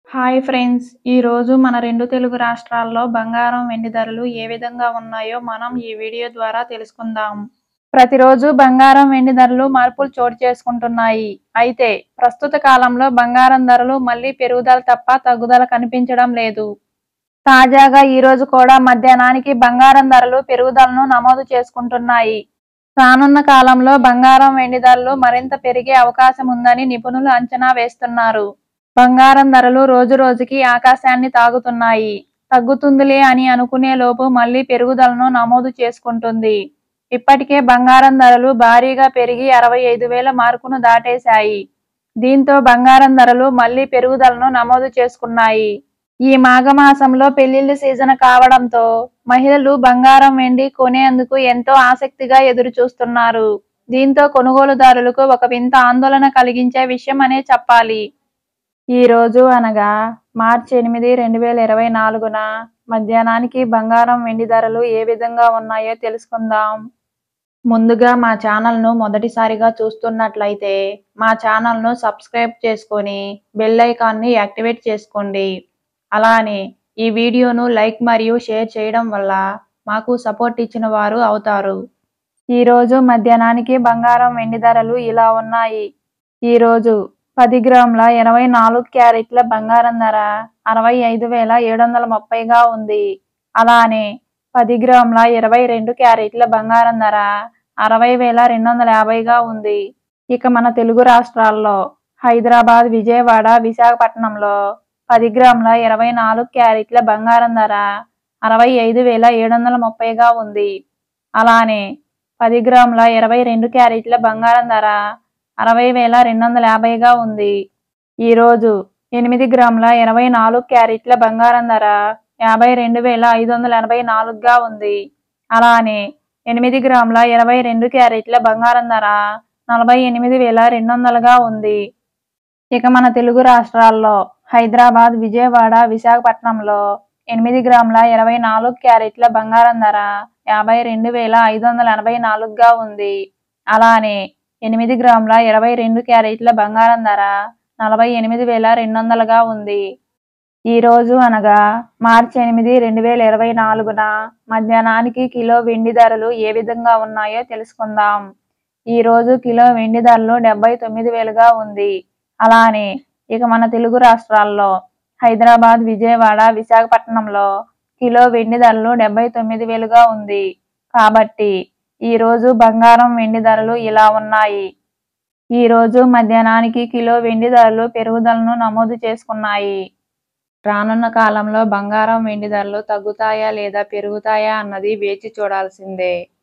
hi friends ఈరోజు మన రెండు తెలుగు రాష్ట్రాల్లో బంగారం వెండి ధరలు ఏ విధంగా ఉన్నాయో మనం ఈ వీడియో ద్వారా తెలుసుకుందాం ప్రతిరోజు బంగారం వెండి ధరలు మార్పులు చోటు చేసుకుంటున్నాయి అయితే ప్రస్తుత కాలంలో బంగారం ధరలు మళ్ళీ పెరుగుదల తప్ప తగ్గుదల కనిపించడం లేదు తాజాగా ఈ రోజు కూడా మధ్యాహ్నానికి బంగారం ధరలు పెరుగుదలను నమోదు చేసుకుంటున్నాయి రానున్న కాలంలో బంగారం వెండి ధరలు మరింత పెరిగే అవకాశం ఉందని నిపుణులు అంచనా వేస్తున్నారు బంగారం ధరలు రోజు రోజుకి ఆకాశాన్ని తాగుతున్నాయి తగ్గుతుందిలే అని అనుకునే లోపు మళ్ళీ పెరుగుదలను నమోదు చేసుకుంటుంది ఇప్పటికే బంగారం ధరలు భారీగా పెరిగి అరవై ఐదు వేల మార్కును దాటేశాయి దీంతో బంగారం ధరలు మళ్ళీ పెరుగుదలను నమోదు చేసుకున్నాయి ఈ మాఘమాసంలో పెళ్లిళ్ల సీజన్ కావడంతో మహిళలు బంగారం వెండి కొనేందుకు ఎంతో ఆసక్తిగా ఎదురు చూస్తున్నారు దీంతో కొనుగోలుదారులకు ఒక వింత ఆందోళన కలిగించే విషయం అనే చెప్పాలి ఈ రోజు అనగా మార్చి ఎనిమిది రెండు వేల ఇరవై నాలుగున మధ్యాహ్నానికి బంగారం వెండి ధరలు ఏ విధంగా ఉన్నాయో తెలుసుకుందాం ముందుగా మా ఛానల్ను మొదటిసారిగా చూస్తున్నట్లయితే మా ఛానల్ను సబ్స్క్రైబ్ చేసుకొని బెల్ ఐకాన్ని యాక్టివేట్ చేసుకోండి అలానే ఈ వీడియోను లైక్ మరియు షేర్ చేయడం వల్ల మాకు సపోర్ట్ ఇచ్చిన వారు అవుతారు ఈరోజు మధ్యాహ్నానికి బంగారం వెండి ధరలు ఇలా ఉన్నాయి ఈరోజు పది గ్రాముల ఇరవై నాలుగు క్యారెట్ల బంగారం ధర అరవై ఐదు వేల ఏడు వందల ముప్పైగా ఉంది అలానే పది గ్రాముల ఇరవై రెండు క్యారెట్ల బంగారం ధర అరవై వేల రెండు వందల యాభైగా ఉంది ఇక మన తెలుగు రాష్ట్రాల్లో హైదరాబాద్ విజయవాడ విశాఖపట్నంలో పది గ్రాముల ఇరవై నాలుగు క్యారెట్ల బంగారం ధర అరవై ఐదు వేల ఏడు వందల ముప్పైగా ఉంది అలానే పది గ్రాముల ఇరవై రెండు క్యారెట్ల బంగారం ధర అరవై వేల రెండు వందల యాభైగా ఉంది ఈరోజు ఎనిమిది గ్రాముల ఇరవై నాలుగు క్యారెట్ల బంగారం ధర యాభై రెండు వేల ఐదు వందల ఎనభై నాలుగుగా ఉంది అలానే ఎనిమిది గ్రాముల ఇరవై రెండు క్యారెట్ల బంగారం ధర నలభై ఎనిమిది వేల రెండు వందలుగా ఉంది ఇక మన తెలుగు రాష్ట్రాల్లో హైదరాబాద్ విజయవాడ విశాఖపట్నంలో ఎనిమిది గ్రాముల ఇరవై నాలుగు క్యారెట్ల బంగారం ధర యాభై రెండు వేల ఐదు వందల ఎనభై నాలుగుగా ఉంది అలానే ఎనిమిది గ్రాముల ఇరవై రెండు క్యారెట్ల బంగారం ధర నలభై ఎనిమిది వేల రెండు వందలుగా ఉంది ఈ రోజు అనగా మార్చి ఎనిమిది రెండు వేల ఇరవై నాలుగున మధ్యాహ్నానికి కిలో వెండి ధరలు ఏ విధంగా ఉన్నాయో తెలుసుకుందాం ఈ రోజు కిలో వెండి ధరలు డెబ్బై తొమ్మిది వేలుగా ఉంది అలానే ఇక మన తెలుగు రాష్ట్రాల్లో హైదరాబాద్ విజయవాడ విశాఖపట్నంలో కిలో వెండి ధరలు డెబ్బై తొమ్మిది వేలుగా ఉంది కాబట్టి ఈ రోజు బంగారం వెండి ధరలు ఇలా ఉన్నాయి ఈ రోజు మధ్యాహ్నానికి కిలో వెండి ధరలు పెరుగుదలను నమోదు చేసుకున్నాయి రానున్న కాలంలో బంగారం వెండి ధరలు తగ్గుతాయా లేదా పెరుగుతాయా అన్నది వేచి చూడాల్సిందే